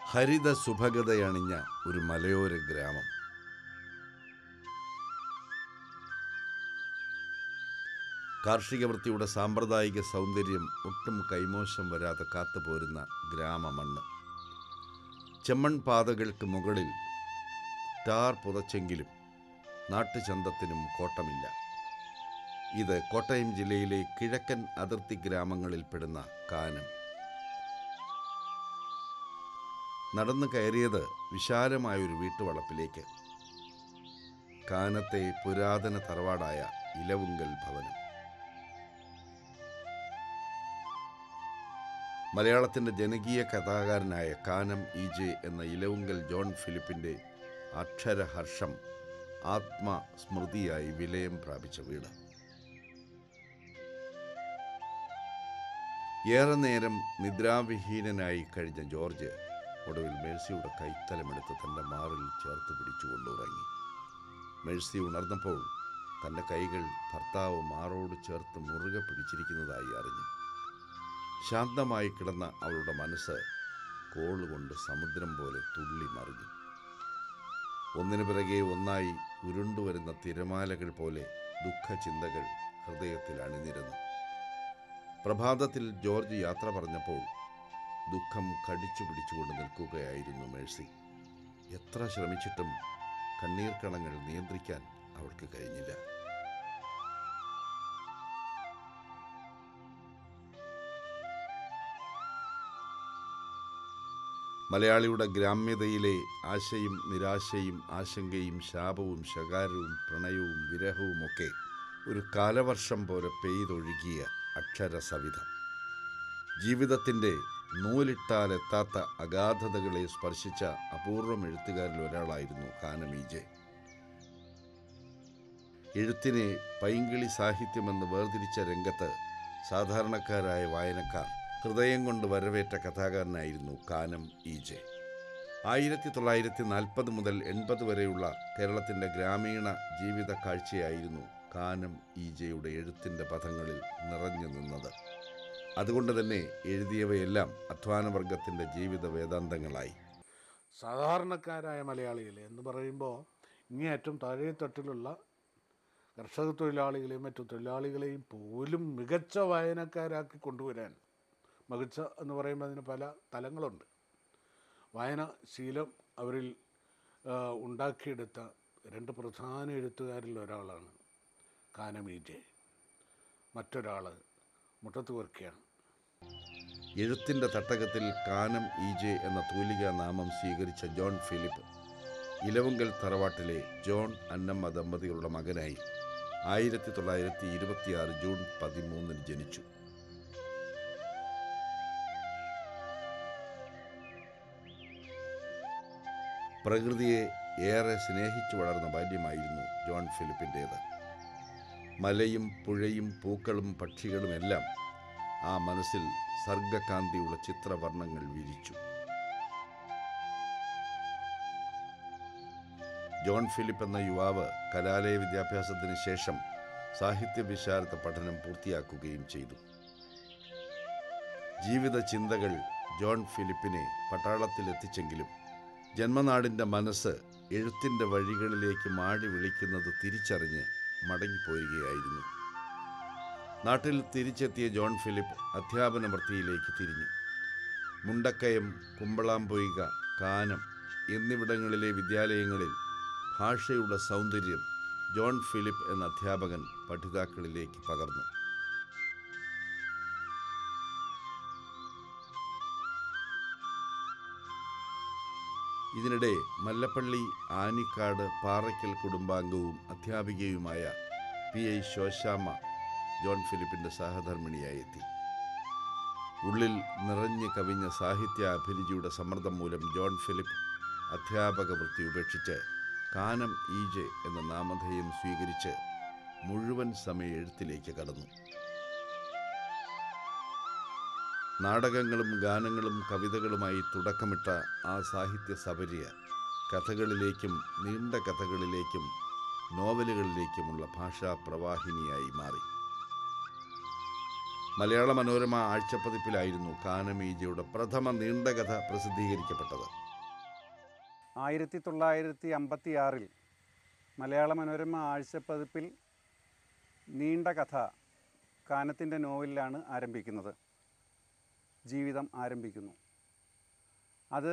ഹരിത സുഭഗതയണിഞ്ഞ ഒരു മലയോര ഗ്രാമം കാർഷിക വൃത്തിയുടെ സാമ്പ്രദായിക സൗന്ദര്യം ഒട്ടും കൈമോശം വരാതെ കാത്തുപോരുന്ന ഗ്രാമമണ്ണ് ചെമ്മൺ പാതകൾക്ക് മുകളിൽ ടാർ പുതച്ചെങ്കിലും നാട്ടുചന്തത്തിനും കോട്ടമില്ല ഇത് കോട്ടയം ജില്ലയിലെ കിഴക്കൻ അതിർത്തി ഗ്രാമങ്ങളിൽപ്പെടുന്ന കാനം നടന്നു കയറിയത് വിശാലമായൊരു വീട്ടുവളപ്പിലേക്ക് കാനത്തെ പുരാതന തറവാടായ ഇലവുങ്കൽ ഭവനം മലയാളത്തിൻ്റെ ജനകീയ കഥാകാരനായ കാനം ഇ ജെ എന്ന ഇലവുങ്കൽ ജോൺ ഫിലിപ്പിൻ്റെ അക്ഷരഹർഷം ആത്മസ്മൃതിയായി വിലയം പ്രാപിച്ച വീട് ഏറെ നേരം നിദ്രാവിഹീനനായി കഴിഞ്ഞ ജോർജ് ഒടുവിൽ മേഴ്സിയുടെ കൈത്തലമെടുത്ത് തൻ്റെ മാറിൽ ചേർത്ത് പിടിച്ചുകൊണ്ട് ഉറങ്ങി മേഴ്സി ഉണർന്നപ്പോൾ തൻ്റെ കൈകൾ ഭർത്താവ് മാറോട് ചേർത്ത് മുറുകെ പിടിച്ചിരിക്കുന്നതായി അറിഞ്ഞു ശാന്തമായി കിടന്ന അവളുടെ മനസ്സ് കോളുകൊണ്ട് സമുദ്രം പോലെ തുള്ളി മറിഞ്ഞു ഒന്നിനു പിറകെ ഒന്നായി ഉരുണ്ടുവരുന്ന തിരമാലകൾ പോലെ ദുഃഖചിന്തകൾ ഹൃദയത്തിൽ അണിനിരന്നു പ്രഭാതത്തിൽ ജോർജ് യാത്ര പറഞ്ഞപ്പോൾ ദുഃഖം കടിച്ചു പിടിച്ചുകൊണ്ട് നിൽക്കുകയായിരുന്നു മേഴ്സി എത്ര ശ്രമിച്ചിട്ടും കണ്ണീർ കണങ്ങൾ നിയന്ത്രിക്കാൻ അവൾക്ക് കഴിഞ്ഞില്ല മലയാളിയുടെ ഗ്രാമ്യതയിലെ ആശയും നിരാശയും ആശങ്കയും ശാപവും ശകാരവും പ്രണയവും വിരഹവുമൊക്കെ ഒരു കാലവർഷം പോലെ പെയ്തൊഴുകിയ അക്ഷരസവിധം ജീവിതത്തിൻ്റെ നൂലിട്ടാലെത്താത്ത അഗാധതകളെ സ്പർശിച്ച അപൂർവം എഴുത്തുകാരിൽ ഒരാളായിരുന്നു കാനമീജെ എഴുത്തിനെ പൈങ്കിളി സാഹിത്യമെന്ന് വേർതിരിച്ച രംഗത്ത് സാധാരണക്കാരായ വായനക്കാർ ഹൃദയം കൊണ്ട് വരവേറ്റ കഥാകാരനായിരുന്നു കാനം ഇ ജെ ആയിരത്തി തൊള്ളായിരത്തി നാൽപ്പത് മുതൽ എൺപത് വരെയുള്ള കേരളത്തിൻ്റെ ഗ്രാമീണ ജീവിത കാഴ്ചയായിരുന്നു കാനം ഇ ജെയുടെ എഴുത്തിൻ്റെ പദങ്ങളിൽ നിറഞ്ഞു നിന്നത് അതുകൊണ്ട് തന്നെ എഴുതിയവയെല്ലാം അധ്വാനവർഗത്തിൻ്റെ ജീവിത വേദാന്തങ്ങളായി സാധാരണക്കാരായ മലയാളികൾ എന്ന് പറയുമ്പോൾ ഇങ്ങേയറ്റം താഴെത്തട്ടിലുള്ള കർഷക തൊഴിലാളികളെയും മറ്റു തൊഴിലാളികളെയും പോലും മികച്ച വായനക്കാരാക്കി കൊണ്ടുവരാൻ മികച്ച എന്ന് പറയുമ്പോൾ അതിന് പല തലങ്ങളുണ്ട് വായന ശീലം അവരിൽ ആ, ഉണ്ടാക്കിയെടുത്ത രണ്ട് പ്രധാന എഴുത്തുകാരിൽ ഒരാളാണ് കാനമീജെ മറ്റൊരാൾ മുട്ടത്ത് വർക്കിയാണ് എഴുത്തിൻ്റെ തട്ടകത്തിൽ കാനം ഇ ജെ എന്ന തൂലിക നാമം സ്വീകരിച്ച ജോൺ ഫിലിപ്പ് ഇലവുങ്കൽ തറവാട്ടിലെ ജോൺ അന്നമ്മ ദമ്പതികളുടെ മകനായി ആയിരത്തി തൊള്ളായിരത്തി ഇരുപത്തിയാറ് ജൂൺ പതിമൂന്നിന് ജനിച്ചു പ്രകൃതിയെ ഏറെ സ്നേഹിച്ചു വളർന്ന ബാല്യമായിരുന്നു ജോൺ ഫിലിപ്പിൻ്റേത് മലയും പുഴയും പൂക്കളും പക്ഷികളും എല്ലാം ആ മനസ്സിൽ സർഗകാന്തിയുള്ള ചിത്രവർണ്ണങ്ങൾ വിരിച്ചു ജോൺ ഫിലിപ്പ് എന്ന യുവാവ് കലാലയ വിദ്യാഭ്യാസത്തിന് ശേഷം സാഹിത്യ വിശാരദ പഠനം പൂർത്തിയാക്കുകയും ചെയ്തു ജീവിത ചിന്തകൾ ജോൺ ഫിലിപ്പിനെ പട്ടാളത്തിലെത്തിച്ചെങ്കിലും ജന്മനാടിൻ്റെ മനസ്സ് എഴുത്തിൻ്റെ വഴികളിലേക്ക് മാടി വിളിക്കുന്നത് തിരിച്ചറിഞ്ഞ് മടങ്ങിപ്പോരുകയായിരുന്നു നാട്ടിൽ തിരിച്ചെത്തിയ ജോൺ ഫിലിപ്പ് അധ്യാപന വൃത്തിയിലേക്ക് തിരിഞ്ഞു മുണ്ടക്കയം കുമ്പളാമ്പൊയ്ക കാനം എന്നിവിടങ്ങളിലെ വിദ്യാലയങ്ങളിൽ ഭാഷയുടെ സൗന്ദര്യം ജോൺ ഫിലിപ്പ് എന്ന അധ്യാപകൻ പഠിതാക്കളിലേക്ക് പകർന്നു ഇതിനിടെ മല്ലപ്പള്ളി ആനിക്കാട് പാറയ്ക്കൽ കുടുംബാംഗവും അധ്യാപികയുമായ പി ഐ ശോശാമ്മ ജോൺ ഫിലിപ്പിൻ്റെ സഹധർമ്മിണിയായി എത്തി ഉള്ളിൽ നിറഞ്ഞു കവിഞ്ഞ സാഹിത്യ അഭിരുചിയുടെ സമ്മർദ്ദം മൂലം ജോൺ ഫിലിപ്പ് അധ്യാപക വൃത്തി ഉപേക്ഷിച്ച് കാനം ഇ ജെ എന്ന നാമധേയം സ്വീകരിച്ച് മുഴുവൻ സമയ എഴുത്തിലേക്ക് കടന്നു നാടകങ്ങളും ഗാനങ്ങളും കവിതകളുമായി തുടക്കമിട്ട ആ സാഹിത്യ സബരിയ കഥകളിലേക്കും നീണ്ട കഥകളിലേക്കും നോവലുകളിലേക്കുമുള്ള ഭാഷാ പ്രവാഹിനിയായി മാറി മലയാള മനോരമ ആഴ്ചപ്പതിപ്പിലായിരുന്നു കാനമീജയുടെ പ്രഥമ നീണ്ടകഥ പ്രസിദ്ധീകരിക്കപ്പെട്ടത് ആയിരത്തി തൊള്ളായിരത്തി അമ്പത്തി ആറിൽ മലയാള മനോരമ ആഴ്ചപ്പതിപ്പിൽ നീണ്ട കഥ കാനത്തിൻ്റെ നോവലിലാണ് ആരംഭിക്കുന്നത് ജീവിതം ആരംഭിക്കുന്നു അത്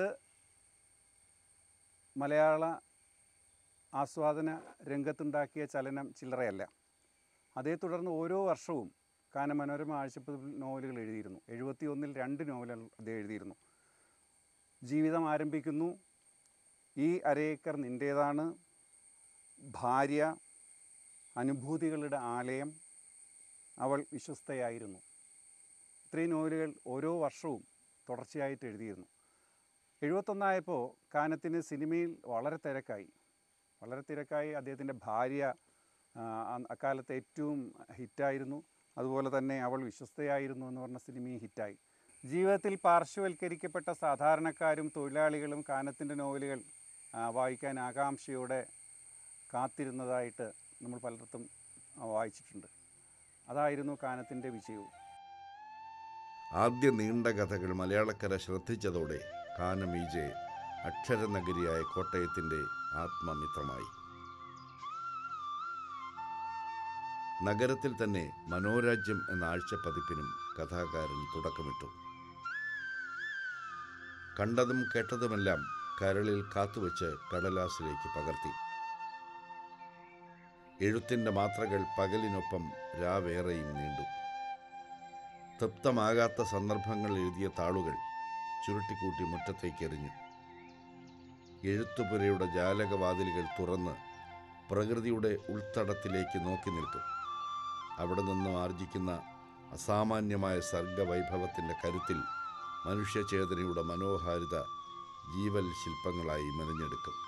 മലയാള ആസ്വാദന രംഗത്തുണ്ടാക്കിയ ചലനം ചില്ലറയല്ല അതേ തുടർന്ന് ഓരോ വർഷവും കാന മനോരമ ആഴ്ചപ്പതിപ്പിൽ നോവലുകൾ എഴുതിയിരുന്നു എഴുപത്തി ഒന്നിൽ രണ്ട് നോവലുകൾ അദ്ദേഹം എഴുതിയിരുന്നു ജീവിതം ആരംഭിക്കുന്നു ഈ അരേക്കർ നിൻ്റേതാണ് ഭാര്യ അനുഭൂതികളുടെ ആലയം അവൾ വിശ്വസ്തയായിരുന്നു ഇത്രയും നോവലുകൾ ഓരോ വർഷവും തുടർച്ചയായിട്ട് എഴുതിയിരുന്നു എഴുപത്തൊന്നായപ്പോൾ കാനത്തിന് സിനിമയിൽ വളരെ തിരക്കായി വളരെ തിരക്കായി അദ്ദേഹത്തിൻ്റെ ഭാര്യ ആ, അ- അക്കാലത്ത് ഏറ്റവും ഹിറ്റായിരുന്നു അതുപോലെ തന്നെ അവൾ വിശ്വസ്തയായിരുന്നു എന്ന് പറഞ്ഞ സിനിമയും ഹിറ്റായി ജീവിതത്തിൽ പാർശ്വവൽക്കരിക്കപ്പെട്ട സാധാരണക്കാരും തൊഴിലാളികളും കാനത്തിൻ്റെ നോവലുകൾ ആ, വായിക്കാൻ ആകാംക്ഷയോടെ കാത്തിരുന്നതായിട്ട് നമ്മൾ പലയിടത്തും ആ, വായിച്ചിട്ടുണ്ട് അതായിരുന്നു കാനത്തിൻ്റെ വിജയവും ആദ്യ നീണ്ട കഥകൾ മലയാളക്കര ശ്രദ്ധിച്ചതോടെ കാനമീജെ അക്ഷരനഗരിയായ കോട്ടയത്തിൻ്റെ ആത്മമിത്രമായി നഗരത്തിൽ തന്നെ മനോരാജ്യം എന്ന ആഴ്ചപ്പതിപ്പിനും കഥാകാരൻ തുടക്കമിട്ടു കണ്ടതും കേട്ടതുമെല്ലാം കരളിൽ കാത്തുവച്ച് കടലാസിലേക്ക് പകർത്തി എഴുത്തിൻ്റെ മാത്രകൾ പകലിനൊപ്പം രാവേറെയും നീണ്ടു തൃപ്തമാകാത്ത സന്ദർഭങ്ങൾ എഴുതിയ താളുകൾ ചുരുട്ടിക്കൂട്ടി മുറ്റത്തേക്ക് എറിഞ്ഞു എഴുത്തുപുരയുടെ ജാലകവാതിലുകൾ തുറന്ന് പ്രകൃതിയുടെ ഉൾത്തടത്തിലേക്ക് നോക്കി നിൽക്കും അവിടെ നിന്നും ആർജിക്കുന്ന അസാമാന്യമായ സർഗവൈഭവത്തിൻ്റെ കരുത്തിൽ മനുഷ്യചേതനയുടെ മനോഹാരിത ജീവൽ ശില്പങ്ങളായി മെനഞ്ഞെടുക്കും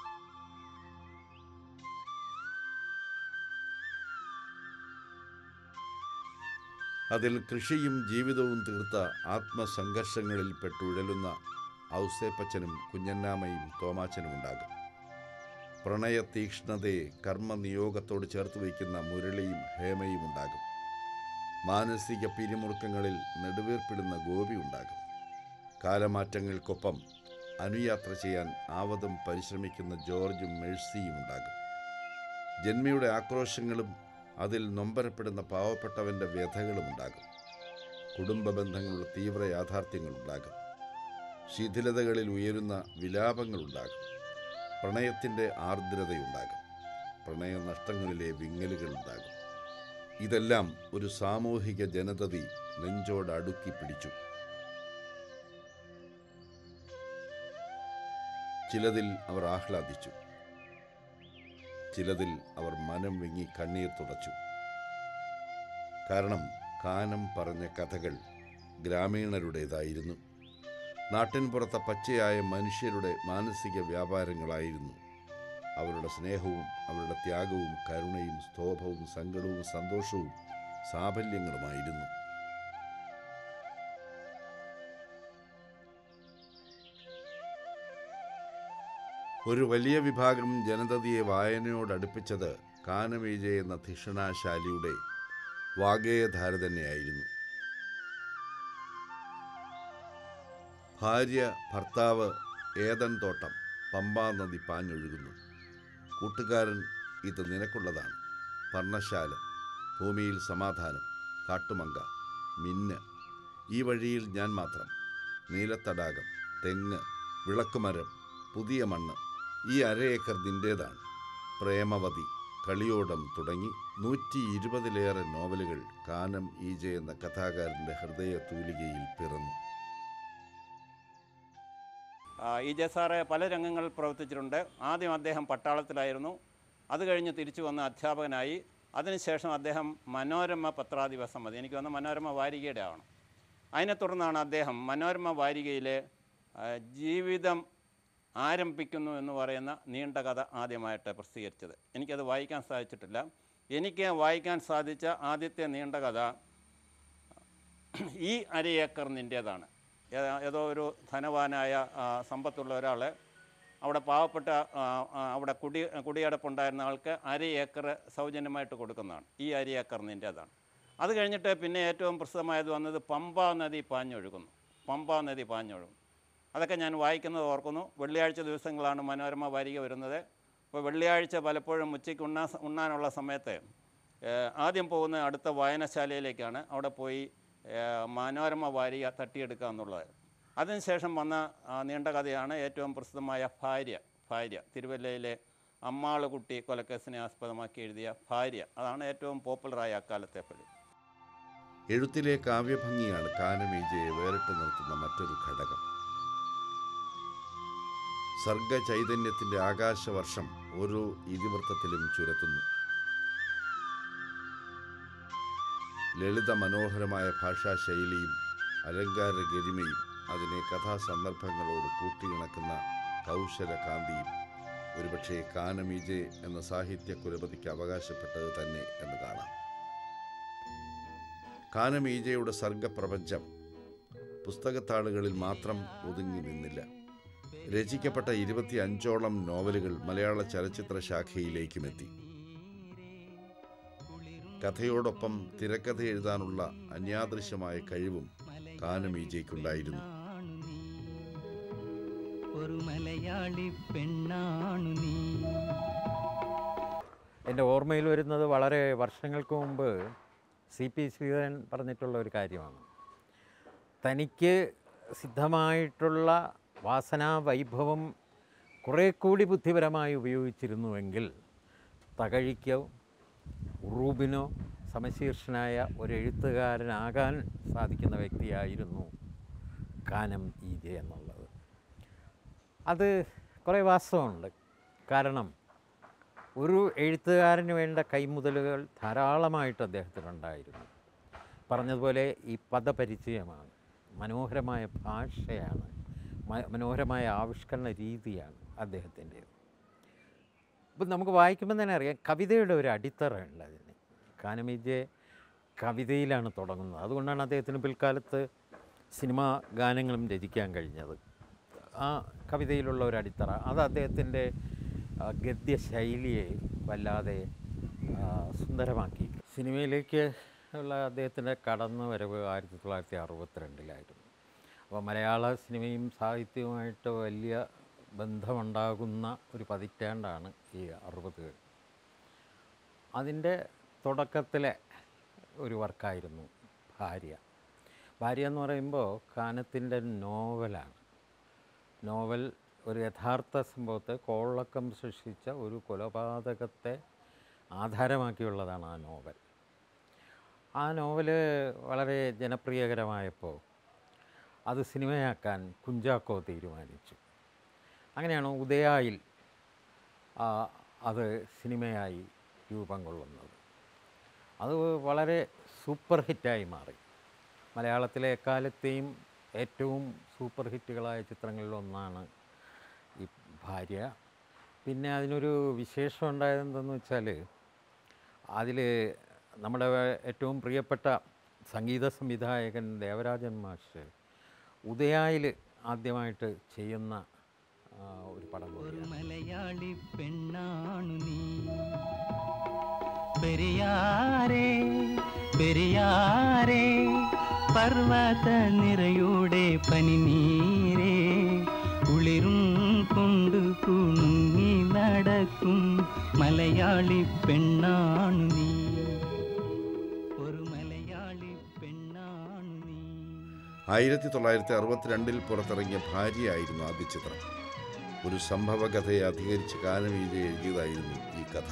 അതിൽ കൃഷിയും ജീവിതവും തീർത്ത ആത്മസംഘർഷങ്ങളിൽ പെട്ടുഴലുന്ന ഔസേപ്പച്ചനും കുഞ്ഞന്നാമയും തോമാച്ചനും ഉണ്ടാകും പ്രണയ തീക്ഷ്ണതയെ കർമ്മനിയോഗത്തോട് ചേർത്ത് വയ്ക്കുന്ന മുരളിയും ഹേമയും ഉണ്ടാകും മാനസിക പിരിമുറുക്കങ്ങളിൽ നെടുവീർപ്പിടുന്ന ഗോപി ഉണ്ടാകും കാലമാറ്റങ്ങൾക്കൊപ്പം അനുയാത്ര ചെയ്യാൻ ആവതും പരിശ്രമിക്കുന്ന ജോർജും മേഴ്സിയും ഉണ്ടാകും ജന്മിയുടെ ആക്രോശങ്ങളും അതിൽ നൊമ്പരപ്പെടുന്ന പാവപ്പെട്ടവൻ്റെ വ്യഥകളും ഉണ്ടാകും കുടുംബ ബന്ധങ്ങളുടെ തീവ്ര യാഥാർത്ഥ്യങ്ങളുണ്ടാകും ശിഥിലതകളിൽ ഉയരുന്ന വിലാപങ്ങളുണ്ടാകും പ്രണയത്തിൻ്റെ ആർദ്രതയുണ്ടാകും പ്രണയനഷ്ടങ്ങളിലെ വിങ്ങലുകളുണ്ടാകും ഇതെല്ലാം ഒരു സാമൂഹിക ജനതതി നെഞ്ചോട് അടുക്കി പിടിച്ചു ചിലതിൽ അവർ ആഹ്ലാദിച്ചു ചിലതിൽ അവർ മനം വിങ്ങി കണ്ണീർ തുടച്ചു കാരണം കാനം പറഞ്ഞ കഥകൾ ഗ്രാമീണരുടേതായിരുന്നു നാട്ടിൻപുറത്തെ പച്ചയായ മനുഷ്യരുടെ മാനസിക വ്യാപാരങ്ങളായിരുന്നു അവരുടെ സ്നേഹവും അവരുടെ ത്യാഗവും കരുണയും സ്തോഭവും സങ്കടവും സന്തോഷവും സാഫല്യങ്ങളുമായിരുന്നു ഒരു വലിയ വിഭാഗം ജനതയെ വായനയോടടുപ്പിച്ചത് കാനമീജ എന്ന ധിഷണാശാലിയുടെ വാഗേയധാര തന്നെയായിരുന്നു ഭാര്യ ഭർത്താവ് ഏതൻ തോട്ടം പമ്പാ നദി പാഞ്ഞൊഴുകുന്നു കൂട്ടുകാരൻ ഇത് നിനക്കുള്ളതാണ് പർണശാല ഭൂമിയിൽ സമാധാനം കാട്ടുമങ്ക മിന്ന് ഈ വഴിയിൽ ഞാൻ മാത്രം നീലത്തടാകം തെങ്ങ് വിളക്കുമരം പുതിയ മണ്ണ് ഈ അര ഏക്കർ നിൻ്റേതാണ് പ്രേമവതി കളിയോടം തുടങ്ങി നൂറ്റി ഇരുപതിലേറെ നോവലുകൾ കാനം ഈജെ എന്ന കഥാകാരൻ്റെ ഹൃദയ തൂലികയിൽ പിറന്നു ആ, ഇ ജെ സാറ് പല രംഗങ്ങളിൽ പ്രവർത്തിച്ചിട്ടുണ്ട് ആദ്യം അദ്ദേഹം പട്ടാളത്തിലായിരുന്നു അത് കഴിഞ്ഞ് തിരിച്ചു വന്ന അധ്യാപകനായി അതിനുശേഷം അദ്ദേഹം മനോരമ പത്രാധിപ സമിതി എനിക്ക് വന്ന മനോരമ വാരികയുടെ ആവണം അതിനെ തുടർന്നാണ് അദ്ദേഹം മനോരമ വാരികയിലെ ആ, ജീവിതം ആരംഭിക്കുന്നു എന്ന് പറയുന്ന നീണ്ട കഥ ആദ്യമായിട്ട് പ്രസിദ്ധീകരിച്ചത് എനിക്കത് വായിക്കാൻ സാധിച്ചിട്ടില്ല എനിക്ക് വായിക്കാൻ സാധിച്ച ആദ്യത്തെ നീണ്ട കഥ ഈ അര ഏക്കർ നിൻ്റേതാണ് ഏ- ഏതോ ഒരു ധനവാനായ ആ, സമ്പത്തുള്ള ഒരാൾ അവിടെ പാവപ്പെട്ട ആ, ആ, അവിടെ കുടി കുടിയടപ്പുണ്ടായിരുന്ന ആൾക്ക് അര ഏക്കർ സൗജന്യമായിട്ട് കൊടുക്കുന്നതാണ് ഈ അര ഏക്കർ നിൻ്റേതാണ് അത് കഴിഞ്ഞിട്ട് പിന്നെ ഏറ്റവും പ്രസിദ്ധമായത് വന്നത് പമ്പ നദി പാഞ്ഞൊഴുകുന്നു പമ്പ നദി പാഞ്ഞൊഴുകും അതൊക്കെ ഞാൻ വായിക്കുന്നത് ഓർക്കുന്നു വെള്ളിയാഴ്ച ദിവസങ്ങളാണ് മനോരമ വാരിക വരുന്നത് അപ്പോൾ വെള്ളിയാഴ്ച പലപ്പോഴും ഉച്ചയ്ക്ക് ഉണ്ണാ ഉണ്ണാനുള്ള സമയത്ത് ഏഹ്, ആദ്യം പോകുന്ന അടുത്ത വായനശാലയിലേക്കാണ് അവിടെ പോയി ഏഹ്, മനോരമ വാരിക തട്ടിയെടുക്കുക എന്നുള്ളത് അതിനുശേഷം വന്ന ആ, നീണ്ട കഥയാണ് ഏറ്റവും പ്രസിദ്ധമായ ഭാര്യ ഭാര്യ തിരുവല്ലയിലെ അമ്മാളുകുട്ടി കൊലക്കേസിനെ ആസ്പദമാക്കി എഴുതിയ ഭാര്യ അതാണ് ഏറ്റവും പോപ്പുലറായ അക്കാലത്തെ പള്ളി എഴുത്തിലെ കാവ്യഭംഗിയാണ് കാനമീജയെ വേറിട്ട് നിർത്തുന്ന മറ്റൊരു ഘടകം സർഗ ചൈതന്യത്തിൻ്റെ ആകാശവർഷം ഓരോ ഇതിവൃത്തത്തിലും ചുരത്തുന്നു ലളിത മനോഹരമായ ഭാഷാശൈലിയും അലങ്കാര ഗരിമയും അതിനെ കഥാസന്ദർഭങ്ങളോട് കൂട്ടിയിണക്കുന്ന കൗശല കാന്തിയും ഒരുപക്ഷെ കാനമീജെ എന്ന സാഹിത്യ കുലപതിക്ക് അവകാശപ്പെട്ടത് തന്നെ എന്ന് കാണാം കാനമീജയുടെ സർഗപ്രപഞ്ചം പുസ്തകത്താളുകളിൽ മാത്രം ഒതുങ്ങി നിന്നില്ല രചിക്കപ്പെട്ട ഇരുപത്തി അഞ്ചോളം നോവലുകൾ മലയാള ചലച്ചിത്ര ശാഖയിലേക്കും എത്തി കഥയോടൊപ്പം തിരക്കഥ എഴുതാനുള്ള അന്യാദൃശ്യമായ കഴിവും കാനമീജയ്ക്കുണ്ടായിരുന്നു ഒരു മലയാളി പെണ്ണാണു നീ എൻ്റെ ഓർമ്മയിൽ വരുന്നത് വളരെ വർഷങ്ങൾക്ക് മുമ്പ് സി പി ശ്രീധരൻ പറഞ്ഞിട്ടുള്ള ഒരു കാര്യമാണ് തനിക്ക് സിദ്ധമായിട്ടുള്ള വാസനാ വൈഭവം കുറേ കൂടി ബുദ്ധിപരമായി ഉപയോഗിച്ചിരുന്നുവെങ്കിൽ തകഴിക്കോ ഉറൂബിനോ സമശീർഷനായ ഒരു എഴുത്തുകാരനാകാൻ സാധിക്കുന്ന വ്യക്തിയായിരുന്നു കാനം ഇ ജെ എന്നുള്ളത് അത് കുറേ വാസ്തവമുണ്ട് കാരണം ഒരു എഴുത്തുകാരന് വേണ്ട കൈമുതലുകൾ ധാരാളമായിട്ട് അദ്ദേഹത്തിനുണ്ടായിരുന്നു പറഞ്ഞതുപോലെ ഈ പദപരിചയമാണ് മനോഹരമായ ഭാഷയാണ് മ- മനോഹരമായ ആവിഷ്കരണ രീതിയാണ് അദ്ദേഹത്തിൻ്റേത് ഇപ്പം നമുക്ക് വായിക്കുമ്പോൾ തന്നെ അറിയാം കവിതയുടെ ഒരു അടിത്തറ ഉണ്ട് അതിന് കാനമിജെ കവിതയിലാണ് തുടങ്ങുന്നത് അതുകൊണ്ടാണ് അദ്ദേഹത്തിന് പിൽക്കാലത്ത് സിനിമാ ഗാനങ്ങളും രചിക്കാൻ കഴിഞ്ഞത് ആ കവിതയിലുള്ള ഒരു അടിത്തറ അത് അദ്ദേഹത്തിൻ്റെ ആ, ഗദ്യശൈലിയെ വല്ലാതെ ആ, സുന്ദരമാക്കി സിനിമയിലേക്ക് ഉള്ള അദ്ദേഹത്തിൻ്റെ കടന്നു വരവ് ആയിരത്തി തൊള്ളായിരത്തി അറുപത്തിരണ്ടിലായിരുന്നു അപ്പോൾ മലയാള സിനിമയും സാഹിത്യവുമായിട്ട് വലിയ ബന്ധമുണ്ടാകുന്ന ഒരു പതിറ്റാണ്ടാണ് ഈ അറുപതുകൾ അതിൻ്റെ തുടക്കത്തിലെ ഒരു വർക്കായിരുന്നു ഭാര്യ ഭാര്യ എന്ന് പറയുമ്പോൾ കാനത്തിൻ്റെ നോവലാണ് നോവൽ ഒരു യഥാർത്ഥ സംഭവത്തെ കോളക്കം സൃഷ്ടിച്ച ഒരു കൊലപാതകത്തെ ആധാരമാക്കിയുള്ളതാണ് ആ നോവൽ ആ നോവൽ വളരെ ജനപ്രിയകരമായപ്പോൾ അത് സിനിമയാക്കാൻ കുഞ്ചാക്കോ തീരുമാനിച്ചു അങ്ങനെയാണ് ഉദയായിൽ ആ, അത് സിനിമയായി രൂപം കൊള്ളുന്നത് അത് വളരെ സൂപ്പർ ഹിറ്റായി മാറി മലയാളത്തിലെ എക്കാലത്തെയും ഏറ്റവും സൂപ്പർ ഹിറ്റുകളായ ചിത്രങ്ങളിലൊന്നാണ് ഈ ഭാര്യ പിന്നെ അതിനൊരു വിശേഷം ഉണ്ടായതെന്തെന്ന് വെച്ചാൽ അതിൽ നമ്മുടെ ഏറ്റവും പ്രിയപ്പെട്ട സംഗീത സംവിധായകൻ ദേവരാജൻ മാഷ് ഉദയായിൽ ആദ്യമായിട്ട് ചെയ്യുന്ന ആ, ഒരു പടം ഒരു കൂടിയാണ് മലയാളി പെണ്ണാണു നീ പെരിയാരേ പെരിയാരേ പർവ്വത നിറയുടെ പനിനീരേ കുളിരും കൊണ്ട് കുണുങ്ങി നടക്കും മലയാളി പെണ്ണാണു നീ ഒരു മലയാളി പെണ്ണാണു നീ ആയിരത്തി തൊള്ളായിരത്തി അറുപത്തിരണ്ടിൽ പുറത്തിറങ്ങിയ ഭാര്യയായിരുന്നു ആദ്യ ചിത്രം ഒരു സംഭവകഥയെ അധികരിച്ച് കാനമീജ എഴുതിയതായിരുന്നു ഈ കഥ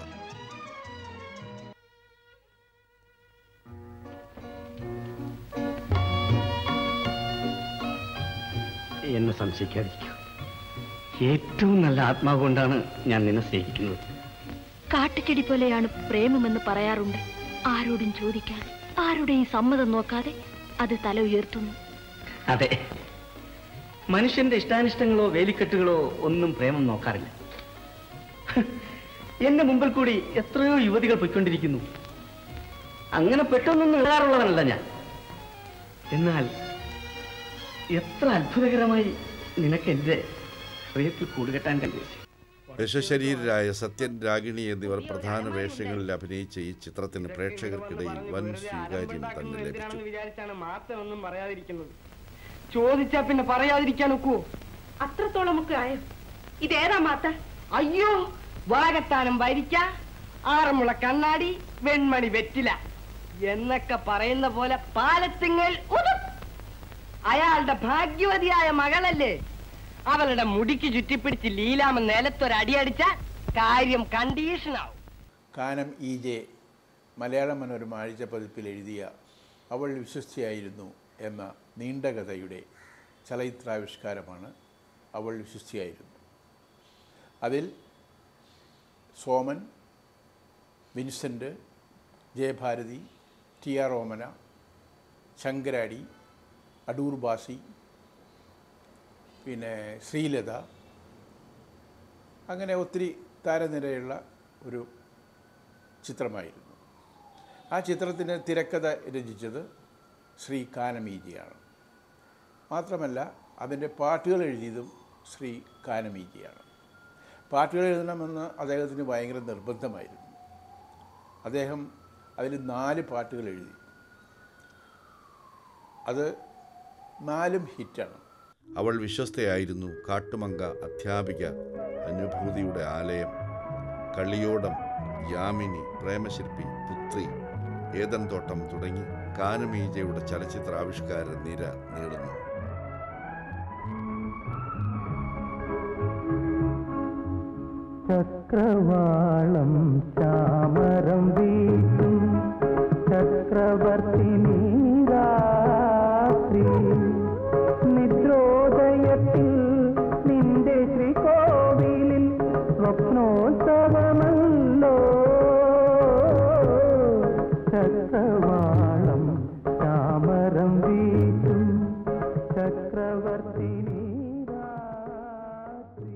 എന്നെ സംശയിക്കാതിരിക്കൂ ഏറ്റവും നല്ല ആത്മാവ് കൊണ്ടാണ് ഞാൻ നിന്നെ സ്നേഹിക്കുന്നത് കാട്ടുചെടി പോലെയാണ് പ്രേമമെന്ന് പറയാറുണ്ട് ആരോടും ചോദിക്കാതെ ആരുടെയും സമ്മതം നോക്കാതെ അത് തല ഉയർത്തുന്നു അതെ മനുഷ്യന്റെ ഇഷ്ടാനിഷ്ടങ്ങളോ വേലിക്കെട്ടുകളോ ഒന്നും പ്രേമം നോക്കാറില്ല എന്റെ മുമ്പിൽ കൂടി എത്രയോ യുവതികൾ പൊയ്ക്കൊണ്ടിരിക്കുന്നു അങ്ങനെ പെട്ടെന്നൊന്നും ഇടാറുള്ളവനല്ല ഞാൻ എന്നാൽ എത്ര അത്ഭുതകരമായി നിനക്ക് എന്റെ ഹൃദയത്തിൽ കൂടുകെട്ടാൻ കഴിയും യശശരീരരായ സത്യൻ രാഗിണി എന്നിവർ പ്രധാന വേഷങ്ങളിൽ അഭിനയിച്ച ഈ ചിത്രത്തിന് പ്രേക്ഷകർക്കിടയിൽ വൻ സ്വീകാര്യം തന്നെ ലഭിച്ചു വിചാരിച്ചാണ് മാത്രം ഒന്നും പറയാതിരിക്കുന്നത് ചോദിച്ചാ പിന്നെ പറയാതിരിക്കാൻ ഒക്കുവോ അത്രത്തോളം ഒക്കെ ആയോ ഇതേതാ മാത്ത അയ്യോ വാകത്താനം വരിക്ക ആറന്മുള കണ്ണാടി വെൺമണി വെറ്റില എന്നൊക്കെ പറയുന്ന പോലെ പാലത്തിങ്ങൽ ഉതും. അയാളുടെ ഭാഗ്യവതിയായ മകളല്ലേ അവളുടെ മുടിക്ക് ചുറ്റിപ്പിടിച്ച് ലീലാമ നിലത്തൊരടിയടിച്ച കാര്യം കണ്ടീഷനാവും കാനം ഇ ജെ മലയാള മനോരമ ആഴ്ച പതിപ്പിൽ എഴുതിയ അവൾ വിശ്വസ്തയായിരുന്നു എന്ന നീണ്ട കഥയുടെ ചലച്ചിത്രാവിഷ്കാരമാണ് അവൾ വിശ്വസ്തയായിരുന്നു അതിൽ Soman Vincent Jayabharathi T R Omana Sankaradi Adoor Bhasi പിന്നെ ശ്രീലത അങ്ങനെ ഒത്തിരി താരനിരയുള്ള ഒരു ചിത്രമായിരുന്നു ആ ചിത്രത്തിന് തിരക്കഥ രചിച്ചത് ശ്രീ കാനമീജിയാണ് മാത്രമല്ല അതിൻ്റെ പാട്ടുകൾ എഴുതിയതും ശ്രീ കാനമീജിയാണ് പാട്ടുകൾ എഴുതണമെന്ന് അദ്ദേഹത്തിന് ഭയങ്കര നിർബന്ധമായിരുന്നു അദ്ദേഹം അതിൽ നാല് പാട്ടുകൾ എഴുതി അത് നാലും ഹിറ്റാണ് അവൾ വിശ്വസ്തയായിരുന്നു കാട്ടുമങ്ക അധ്യാപിക അനുഭൂതിയുടെ ആലയം കളിയോടം യാമിനി പ്രേമശില്പി പുത്രി ഏതൻ തോട്ടം തുടങ്ങി കാനമീജയുടെ ചലച്ചിത്രാവിഷ്കാര നിര നീളുന്നു ചക്രവാളം ചാമരം വീട്ടും ചക്രവർത്തി രാത്രി നിദ്രോദയത്തിൽ നിന്റെ ശ്രീകോവിലിൽ സ്വപ്നോത്സവമല്ലോ ചക്രവാളം ചാമരം വീട്ടും ചക്രവർത്തി രാത്രി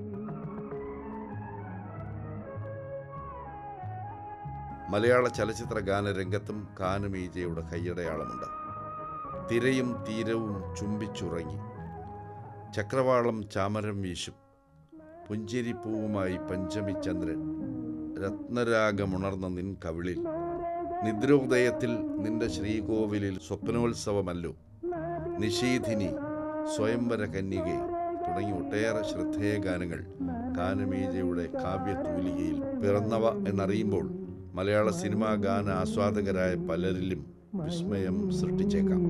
മലയാള ചലച്ചിത്ര ഗാനരംഗത്തും കാനമീജയുടെ കയ്യടയാളമുണ്ട് തിരയും തീരവും ചുംബിച്ചുറങ്ങി ചക്രവാളം ചാമരം വീശും പുഞ്ചിരിപ്പൂവുമായി പഞ്ചമി ചന്ദ്രൻ രത്നരാഗമുണർന്ന നിൻ കവിളിൽ നിദ്രോദയത്തിൽ നിന്റെ ശ്രീകോവിലിൽ സ്വപ്നോത്സവമല്ലോ നിഷീധിനി സ്വയംവര കന്യകെ തുടങ്ങി ഒട്ടേറെ ശ്രദ്ധേയ ഗാനങ്ങൾ കാനമീജയുടെ കാവ്യതൂലികയിൽ പിറന്നവ എന്നറിയുമ്പോൾ മലയാള സിനിമാ ഗാന ആസ്വാദകരായ പലരിലും വിസ്മയം സൃഷ്ടിച്ചേക്കാം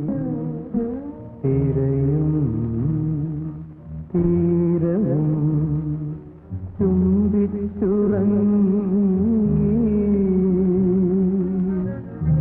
തിരയും തീരവും ചുംബിച്ചുറങ്ങി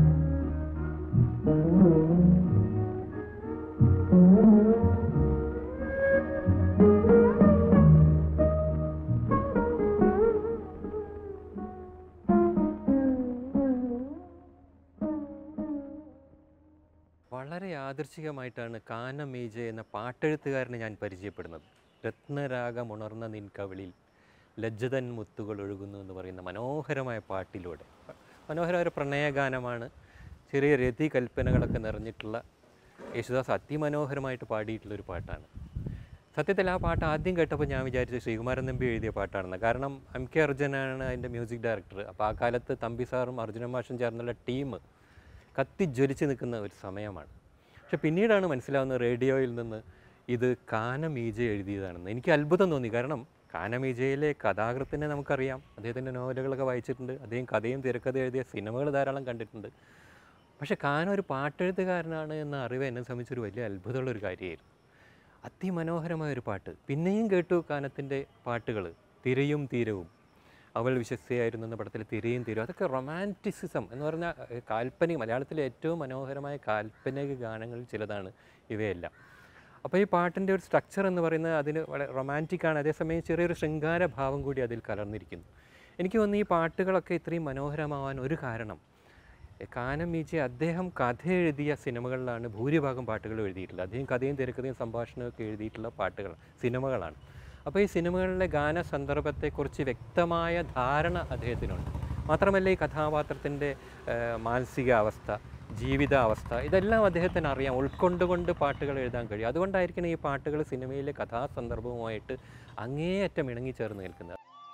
വളരെ യാദൃച്ഛികമായിട്ടാണ് കാനമേജ എന്ന പാട്ടെഴുത്തുകാരനെ ഞാൻ പരിചയപ്പെടുന്നത് രത്നരാഗമുണർന്ന നിൻ കവിളിൽ ലജ്ജതൻ മുത്തുകൾ ഒഴുകുന്നു എന്ന് പറയുന്ന മനോഹരമായ പാട്ടിലൂടെ മനോഹരമായ ഒരു പ്രണയഗാനമാണ് ചെറിയ രതി കൽപ്പനകളൊക്കെ നിറഞ്ഞിട്ടുള്ള യേശുദാസ് അതിമനോഹരമായിട്ട് പാടിയിട്ടുള്ള ഒരു പാട്ടാണ് സത്യത്തിൽ ആ പാട്ട് ആദ്യം കേട്ടപ്പോൾ ഞാൻ വിചാരിച്ചു ശ്രീകുമാരൻ നമ്പി എഴുതിയ പാട്ടാണെന്ന് കാരണം എം കെ അർജുനാണ് അതിൻ്റെ മ്യൂസിക് ഡയറക്ടർ അപ്പോൾ ആ കാലത്ത് തമ്പി സാറും അർജുന മാഷും ചേർന്നുള്ള ടീം കത്തിജ്വലിച്ച് നിൽക്കുന്ന ഒരു സമയമാണ് പക്ഷെ പിന്നീടാണ് മനസ്സിലാവുന്നത് റേഡിയോയിൽ നിന്ന് ഇത് കാനമീജ എഴുതിയതാണെന്ന് എനിക്ക് അത്ഭുതം തോന്നി കാരണം കാനമീജയിലെ കഥാകൃത്തിനെ നമുക്കറിയാം അദ്ദേഹത്തിൻ്റെ നോവലുകളൊക്കെ വായിച്ചിട്ടുണ്ട് അദ്ദേഹം കഥയും തിരക്കഥ എഴുതിയ സിനിമകൾ ധാരാളം കണ്ടിട്ടുണ്ട് പക്ഷെ കാന ഒരു പാട്ടെഴുത്തുകാരനാണ് എന്ന അറിവ് എന്നെ സംബന്ധിച്ചൊരു വലിയ അത്ഭുതമുള്ള ഒരു കാര്യമായിരുന്നു അതിമനോഹരമായ ഒരു പാട്ട് പിന്നെയും കേട്ടു കാനത്തിൻ്റെ പാട്ടുകൾ തിരയും തീരവും അവൾ വിശ്വസ്തയായിരുന്നു എന്ന പടത്തിൽ തിരയും തീരവും അതൊക്കെ റൊമാൻറ്റിസിസം എന്ന് പറഞ്ഞാൽ ഏഹ്, കാൽപ്പനിക മലയാളത്തിലെ ഏറ്റവും മനോഹരമായ കാൽപ്പനിക ഗാനങ്ങളിൽ ചിലതാണ് ഇവയെല്ലാം അപ്പോൾ ഈ പാട്ടിൻ്റെ ഒരു സ്ട്രക്ചർ എന്ന് പറയുന്നത് അതിന് വളരെ റൊമാൻറ്റിക്കാണ് അതേസമയം ചെറിയൊരു ശൃംഗാര ഭാവം കൂടി അതിൽ കലർന്നിരിക്കുന്നു എനിക്ക് തോന്നുന്നു ഈ പാട്ടുകളൊക്കെ ഇത്രയും മനോഹരമാവാൻ ഒരു കാരണം കാനം മീച്ചി അദ്ദേഹം കഥ എഴുതിയ സിനിമകളിലാണ് ഭൂരിഭാഗം പാട്ടുകൾ എഴുതിയിട്ടുള്ളത് അദ്ദേഹം കഥയും തിരക്കഥയും സംഭാഷണമൊക്കെ എഴുതിയിട്ടുള്ള പാട്ടുകൾ സിനിമകളാണ് അപ്പോൾ ഈ സിനിമകളിലെ ഗാന സന്ദർഭത്തെക്കുറിച്ച് വ്യക്തമായ ധാരണ അദ്ദേഹത്തിനുണ്ട് മാത്രമല്ല ഈ കഥാപാത്രത്തിൻ്റെ മാനസികാവസ്ഥ ജീവിതാവസ്ഥ ഇതെല്ലാം അദ്ദേഹത്തിന് അറിയാം ഉൾക്കൊണ്ടുകൊണ്ട് പാട്ടുകൾ എഴുതാൻ കഴിയും അതുകൊണ്ടായിരിക്കണം ഈ പാട്ടുകൾ സിനിമയിലെ കഥാസന്ദർഭവുമായിട്ട് അങ്ങേയറ്റം ഇണങ്ങിച്ചേർന്ന് നിൽക്കുന്നത്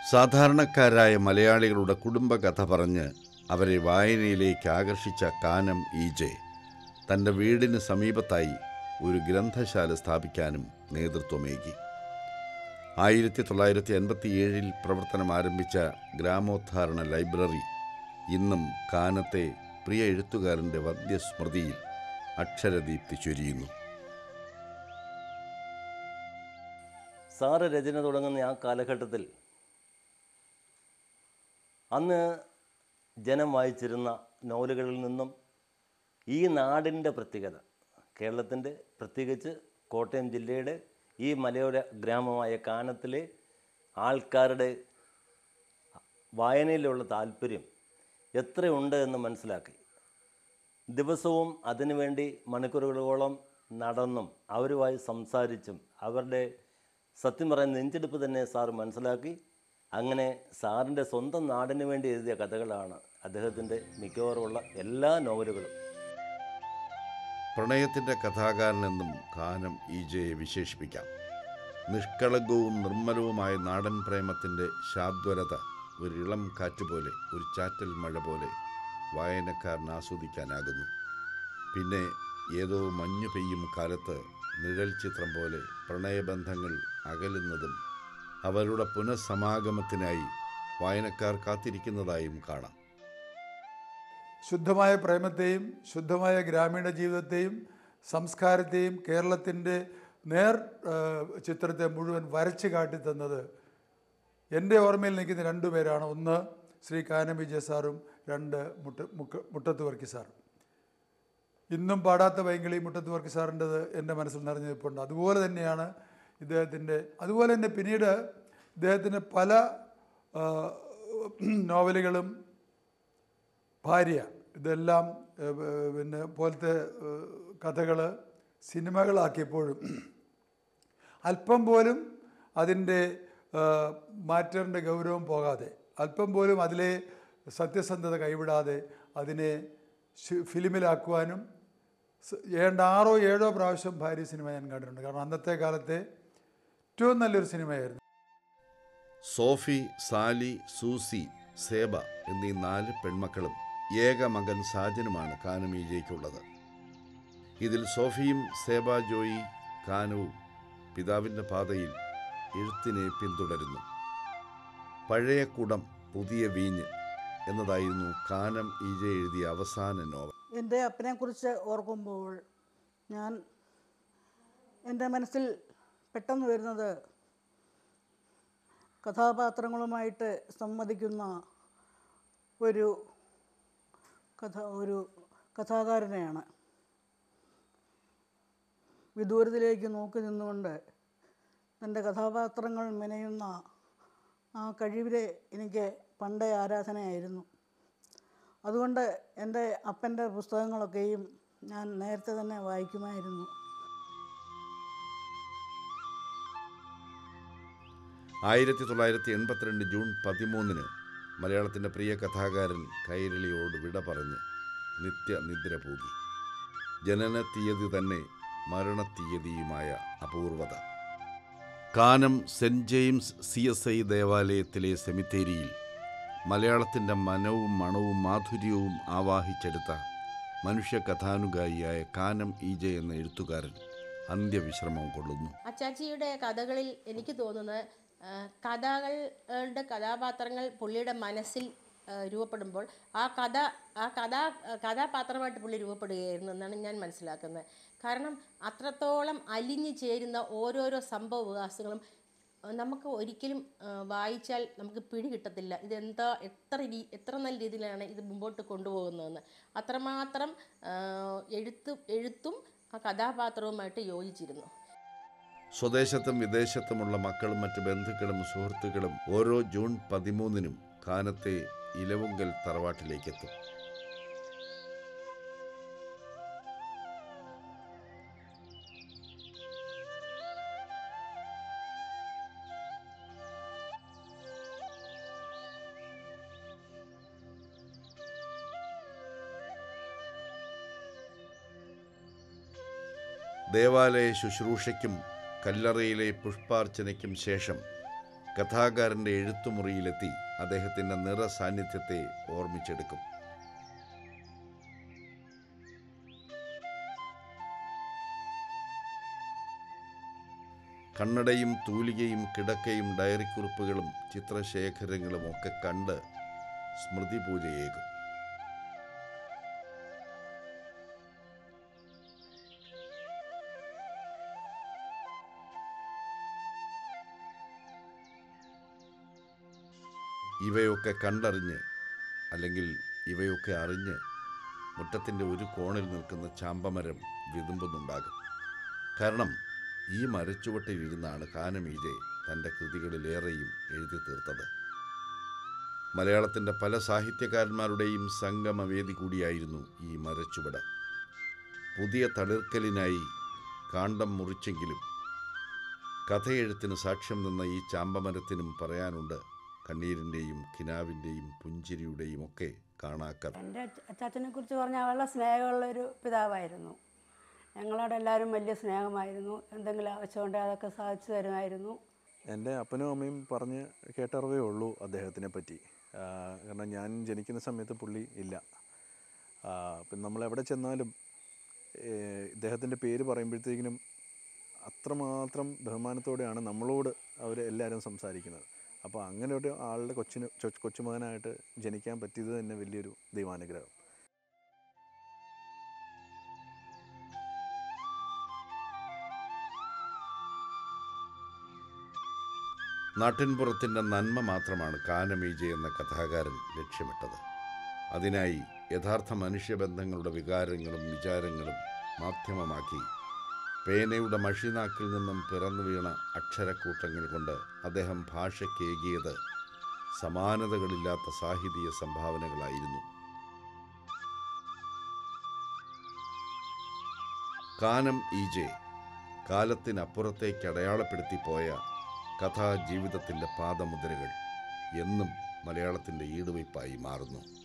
സാധാരണക്കാരായ മലയാളികളുടെ കുടുംബകഥ പറഞ്ഞ് അവരെ വായനയിലേക്ക് ആകർഷിച്ച കാനം ഇ ജെ തൻ്റെ വീടിന് സമീപത്തായി ഒരു ഗ്രന്ഥശാല സ്ഥാപിക്കാനും നേതൃത്വമേകി ആയിരത്തി തൊള്ളായിരത്തി എൺപത്തി ഏഴിൽ പ്രവർത്തനം ആരംഭിച്ച ഗ്രാമോദ്ധാരണ ലൈബ്രറി ഇന്നും കാനത്തെ പ്രിയ എഴുത്തുകാരൻ്റെ വദ്യസ്മൃതിയിൽ അക്ഷരദീപ്തി ചൊരിയുന്നു സാറ് രചന തുടങ്ങുന്ന ആ കാലഘട്ടത്തിൽ അന്ന് ജനം വായിച്ചിരുന്ന നോവലുകളിൽ നിന്നും ഈ നാടിൻ്റെ പ്രത്യേകത കേരളത്തിൻ്റെ പ്രത്യേകിച്ച് കോട്ടയം ജില്ലയുടെ ഈ മലയോര ഗ്രാമമായ കാനത്തിലെ ആൾക്കാരുടെ വായനയിലുള്ള താല്പര്യം എത്രയുണ്ട് എന്ന് മനസ്സിലാക്കി ദിവസവും അതിനുവേണ്ടി മണിക്കൂറുകളോളം നടന്നും അവരുമായി സംസാരിച്ചും അവരുടെ സത്യം പറയാൻ നെഞ്ചെടുപ്പ് തന്നെ സാർ മനസ്സിലാക്കി അങ്ങനെ സാറിൻ്റെ സ്വന്തം നാടിന് വേണ്ടി എഴുതിയ കഥകളാണ് അദ്ദേഹത്തിൻ്റെ മിക്കവാറുമുള്ള എല്ലാ നോവലുകളും പ്രണയത്തിൻ്റെ കഥാകാരനെന്നും കാനം ഇ ജെയെ വിശേഷിപ്പിക്കാം നിഷ്കളങ്കവും നിർമ്മലവുമായ നാടൻ പ്രേമത്തിൻ്റെ ശാദ്വരത ഒരു ഇളം കാറ്റുപോലെ ഒരു ചാറ്റൽ മഴ പോലെ വായനക്കാരന് ആസ്വദിക്കാനാകുന്നു പിന്നെ ഏതോ മഞ്ഞു പെയ്യും കാലത്ത് നിഴൽ ചിത്രം പോലെ പ്രണയബന്ധങ്ങൾ അകലുന്നതും അവരുടെ പുനഃസമാഗമത്തിനായി വായനക്കാർ കാത്തിരിക്കുന്നതായും കാണാം ശുദ്ധമായ പ്രേമത്തെയും ശുദ്ധമായ ഗ്രാമീണ ജീവിതത്തെയും സംസ്കാരത്തെയും കേരളത്തിൻ്റെ നേർ ആ, ചിത്രത്തെ മുഴുവൻ വരച്ച് കാട്ടിത്തന്നത് എൻ്റെ ഓർമ്മയിൽ നിൽക്കുന്ന രണ്ടു പേരാണ് ഒന്ന് ശ്രീ കാനം വിജയ സാറും രണ്ട് മുട്ട മുക്ക മുട്ടത്ത് വർക്കി സാറും ഇന്നും പാടാത്ത പൈങ്കിളി മുട്ടത്ത് വർക്കി സാറിൻ്റെത് എൻ്റെ മനസ്സിൽ നിറഞ്ഞു നിൽപ്പുണ്ട് അതുപോലെ തന്നെയാണ് ഇദ്ദേഹത്തിൻ്റെ അതുപോലെ തന്നെ പിന്നീട് ഇദ്ദേഹത്തിൻ്റെ പല ആ, നോവലുകളും ഭാര്യ ഇതെല്ലാം ഏഹ്, ഏഹ്, പിന്നെ പോലത്തെ കഥകൾ സിനിമകളാക്കിയപ്പോഴും അല്പം പോലും അതിൻ്റെ മാറ്ററിൻ്റെ ഗൗരവം പോകാതെ അല്പം പോലും അതിലെ സത്യസന്ധത കൈവിടാതെ അതിനെ ശ്- ഫിലിമിലാക്കുവാനും സ് ഏണ്ട ആറോ ഏഴോ പ്രാവശ്യം ഭാര്യ സിനിമ ഞാൻ കണ്ടിട്ടുണ്ട് കാരണം അന്നത്തെ കാലത്തെ ഏറ്റവും നല്ലൊരു സിനിമയായിരുന്നു സോഫി സാലി സൂസി സേബ എന്നീ നാല് പെൺമക്കളും ഏക മകൻ സാജനുമാണ് കാനം ഇ ജെയ്ക്കുള്ളത് ഇതിൽ സോഫിയും സേബ ജോയി കാനവും പിതാവിൻ്റെ പാതയിൽ എഴുത്തിനെ പിന്തുടരുന്നു പഴയ കുടം പുതിയ വീഞ്ഞ് എന്നതായിരുന്നു കാനം ഇ ജെ എഴുതിയ അവസാന നോവൽ എൻ്റെ അപ്പനെക്കുറിച്ച് ഓർക്കുമ്പോൾ ഞാൻ എൻ്റെ മനസ്സിൽ പെട്ടെന്ന് വരുന്നത് കഥാപാത്രങ്ങളുമായിട്ട് സംവദിക്കുന്ന ഒരു കഥ ഒരു കഥാകാരനെയാണ് വിദൂരത്തിലേക്ക് നോക്കി നിന്നുകൊണ്ട് തൻ്റെ കഥാപാത്രങ്ങൾ മെനയുന്ന ആ കഴിവിലെ എനിക്ക് പണ്ടേ ആരാധനയായിരുന്നു അതുകൊണ്ട് എൻ്റെ അപ്പൻ്റെ പുസ്തകങ്ങളൊക്കെയും ഞാൻ നേരത്തെ തന്നെ വായിക്കുമായിരുന്നു ആയിരത്തി തൊള്ളായിരത്തി എൺപത്തിരണ്ട് ജൂൺ പതിമൂന്നിന് മലയാളത്തിൻ്റെ പ്രിയ കഥാകാരൻ കൈരളിയോട് വിട പറഞ്ഞ് നിത്യനിദ്ര പൂകി ജനന തീയതി തന്നെ മരണത്തീയതിയുമായ അപൂർവത Kanam Saint James C S I ദേവാലയത്തിലെ സെമിത്തേരിയിൽ മലയാളത്തിൻ്റെ മനവും മണവും മാധുര്യവും ആവാഹിച്ചെടുത്ത മനുഷ്യ കഥാനുഗായിയായ കാനം ഇ ജെ എന്ന എഴുത്തുകാരൻ അന്ത്യവിശ്രമം കൊള്ളുന്നു അച്ചാച്ചിയുടെ കഥകളിൽ എനിക്ക് തോന്നുന്നത് ആ, കഥകളുടെ കഥാപാത്രങ്ങൾ പുള്ളിയുടെ മനസ്സിൽ ആ, രൂപപ്പെടുമ്പോൾ ആ കഥ ആ കഥാ കഥാപാത്രമായിട്ട് പുള്ളി രൂപപ്പെടുകയായിരുന്നു എന്നാണ് ഞാൻ മനസ്സിലാക്കുന്നത് കാരണം അത്രത്തോളം അലിഞ്ഞു ചേരുന്ന ഓരോരോ സംഭവ വികാസങ്ങളും ആ, നമുക്ക് ഒരിക്കലും ആ, വായിച്ചാൽ നമുക്ക് പിടി കിട്ടത്തില്ല ഇതെന്താ എത്ര രീ എത്ര നല്ല രീതിയിലാണ് ഇത് മുമ്പോട്ട് കൊണ്ടുപോകുന്നതെന്ന് അത്രമാത്രം ആ, എഴുത്ത് എഴുത്തും ആ കഥാപാത്രവുമായിട്ട് യോജിച്ചിരുന്നു സ്വദേശത്തും വിദേശത്തുമുള്ള മക്കളും മറ്റ് ബന്ധുക്കളും സുഹൃത്തുക്കളും ഓരോ ജൂൺ പതിമൂന്നിനും കാനത്തെ ഇലവുങ്കൽ തറവാട്ടിലേക്കെത്തും ദേവാലയ ശുശ്രൂഷയ്ക്കും കല്ലറയിലെ പുഷ്പാർച്ചനയ്ക്കും ശേഷം കഥാകാരൻ്റെ എഴുത്തുമുറിയിലെത്തി അദ്ദേഹത്തിൻ്റെ നിറസാന്നിധ്യത്തെ ഓർമ്മിച്ചെടുക്കും കണ്ണടയും തൂലികയും കിടക്കയും ഡയറിക്കുറിപ്പുകളും ചിത്രശേഖരങ്ങളും ഒക്കെ കണ്ട് സ്മൃതി പൂജയേകും ഇവയൊക്കെ കണ്ടറിഞ്ഞ് അല്ലെങ്കിൽ ഇവയൊക്കെ അറിഞ്ഞ് മുറ്റത്തിൻ്റെ ഒരു കോണിൽ നിൽക്കുന്ന ചാമ്പമരം വിതുമ്പുന്നുണ്ടാകും കാരണം ഈ മരച്ചുവട്ടിലിരുന്നാണ് കാനമീജെ തൻ്റെ കൃതികളിലേറെയും എഴുതി തീർത്തത് മലയാളത്തിൻ്റെ പല സാഹിത്യകാരന്മാരുടെയും സംഗമവേദി കൂടിയായിരുന്നു ഈ മരച്ചുവട് പുതിയ തളിർക്കലിനായി കാണ്ടം മുറിച്ചെങ്കിലും കഥയെഴുത്തിന് സാക്ഷ്യം നിന്ന ഈ ചാമ്പമരത്തിനും പറയാനുണ്ട് കണ്ണീരിൻ്റെയും കിനാവിൻ്റെയും പുഞ്ചിരിയുടെയും ഒക്കെ കാണാക്കഥ എൻ്റെ അച്ചാച്ചനെ കുറിച്ച് പറഞ്ഞാൽ വളരെ സ്നേഹമുള്ളൊരു പിതാവായിരുന്നു ഞങ്ങളോട് എല്ലാവരും വലിയ സ്നേഹമായിരുന്നു എന്തെങ്കിലും ആവശ്യമുണ്ടെങ്കിൽ അതൊക്കെ സാധിച്ചു തരുമായിരുന്നു എൻ്റെ അപ്പനും അമ്മയും പറഞ്ഞ് കേട്ടറിവേ ഉള്ളൂ അദ്ദേഹത്തിനെ പറ്റി ആ, കാരണം ഞാൻ ജനിക്കുന്ന സമയത്ത് പുള്ളി ഇല്ല ആ, അപ്പം നമ്മൾ എവിടെ ചെന്നാലും ഇദ്ദേഹത്തിൻ്റെ പേര് പറയുമ്പോഴത്തേക്കിനും അത്രമാത്രം ബഹുമാനത്തോടെയാണ് നമ്മളോട് അവർ എല്ലാവരും സംസാരിക്കുന്നത് അപ്പോൾ അങ്ങനെ ഒരു ആളുടെ കൊച്ചിന് ചൊ- കൊച്ചുമകനായിട്ട് ജനിക്കാൻ പറ്റിയത് തന്നെ വലിയൊരു ദൈവാനുഗ്രഹം നാട്ടിൻപുറത്തിൻ്റെ നന്മ മാത്രമാണ് കാനമീജെ എന്ന കഥാകാരൻ ലക്ഷ്യമിട്ടത് അതിനായി യഥാർത്ഥ മനുഷ്യബന്ധങ്ങളുടെ വികാരങ്ങളും വിചാരങ്ങളും മാധ്യമമാക്കി പേനയുടെ മഷിനാക്കിൽ നിന്നും പിറന്നു വീണ അക്ഷരക്കൂട്ടങ്ങൾ കൊണ്ട് അദ്ദേഹം ഭാഷയ്ക്കേകിയത് സമാനതകളില്ലാത്ത സാഹിതീയ സംഭാവനകളായിരുന്നു കാനം ഈജെ കാലത്തിനപ്പുറത്തേക്ക് അടയാളപ്പെടുത്തി പോയ കഥാജീവിതത്തിൻ്റെ പാദമുദ്രകൾ എന്നും മലയാളത്തിൻ്റെ ഈടുവയ്പായി മാറുന്നു